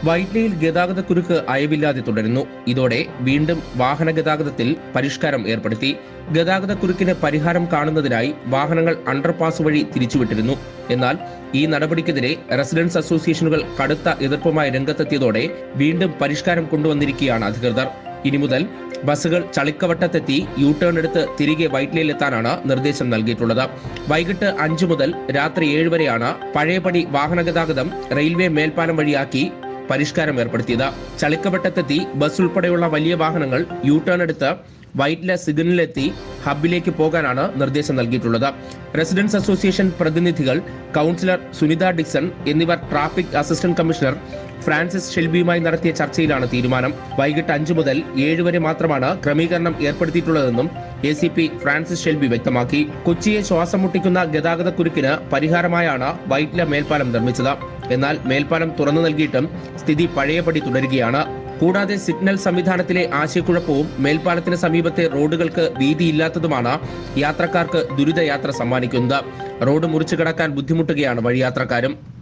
വൈറ്റ്ലയിൽ ഗതാഗതക്കുരുക്ക് അയവില്ലാതെ തുടരുന്നു ഇതോടെ വീണ്ടും വാഹന ഗതാഗതത്തിൽ പരിഷ്കാരം ഏർപ്പെടുത്തി ഗതാഗതക്കുരുക്കിന് പരിഹാരം കാണുന്നതിനായി വാഹനങ്ങൾ അണ്ടർപാസ് വഴി തിരിച്ചുവിട്ടിരുന്നു എന്നാൽ ഈ നടപടിക്കെതിരെ റെസിഡൻസ് അസോസിയേഷനുകൾ കടുത്ത എതിർപ്പുമായി രംഗത്തെത്തിയതോടെ വീണ്ടും പരിഷ്കാരം കൊണ്ടുവന്നിരിക്കുകയാണ് അധികൃതർ ഇനി മുതൽ ബസ്സുകൾ ചളിക്കവട്ടത്തെത്തി യു ടേൺ എടുത്ത് തിരികെ വൈറ്റ്ലയിലെത്താനാണ് നിർദ്ദേശം നൽകിയിട്ടുള്ളത് വൈകിട്ട് അഞ്ചു മുതൽ രാത്രി ഏഴ് വരെയാണ് പഴയപടി വാഹന ഗതാഗതം റെയിൽവേ മേൽപ്പാലം വഴിയാക്കി പരിഷ്കാരം ഏർപ്പെടുത്തിയത് ചളിക്കവട്ടത്തെത്തി ബസ് ഉൾപ്പെടെയുള്ള വലിയ വാഹനങ്ങൾ യു ടേൺ എടുത്ത് വൈറ്റ്ല സിഗ്നലിലെത്തി ഹബിലേക്ക് പോകാനാണ് നിർദ്ദേശം നൽകിയിട്ടുള്ളത് റെസിഡൻസ് അസോസിയേഷൻ പ്രതിനിധികൾ കൗൺസിലർ സുനിത ഡിക്സൺ എന്നിവർ ട്രാഫിക് അസിസ്റ്റന്റ് കമ്മീഷണർ ഫ്രാൻസിസ് ഷെൽബിയുമായി നടത്തിയ ചർച്ചയിലാണ് തീരുമാനം വൈകിട്ട് അഞ്ചു മുതൽ ഏഴ് വരെ മാത്രമാണ് ക്രമീകരണം ഏർപ്പെടുത്തിയിട്ടുള്ളതെന്നും A C P Francis Shelby വ്യക്തമാക്കി കൊച്ചിയെ ശ്വാസം മുട്ടിക്കുന്ന ഗതാഗതക്കുരുക്കിന് പരിഹാരമായാണ് വൈറ്റ്ല മേൽപ്പാലം നിർമ്മിച്ചത് എന്നാൽ മേൽപ്പാലം തുറന്നു നൽകിയിട്ടും സ്ഥിതി പഴയപടി തുടരുകയാണ് കൂടാതെ സിഗ്നൽ സംവിധാനത്തിലെ ആശയക്കുഴപ്പവും മേൽപ്പാലത്തിന് സമീപത്തെ റോഡുകൾക്ക് വീതിയില്ലാത്തതുമാണ് യാത്രക്കാർക്ക് ദുരിതയാത്ര സമ്മാനിക്കുന്നത് റോഡ് മുറിച്ചു കടക്കാൻ ബുദ്ധിമുട്ടുകയാണ് വഴിയാത്രക്കാരും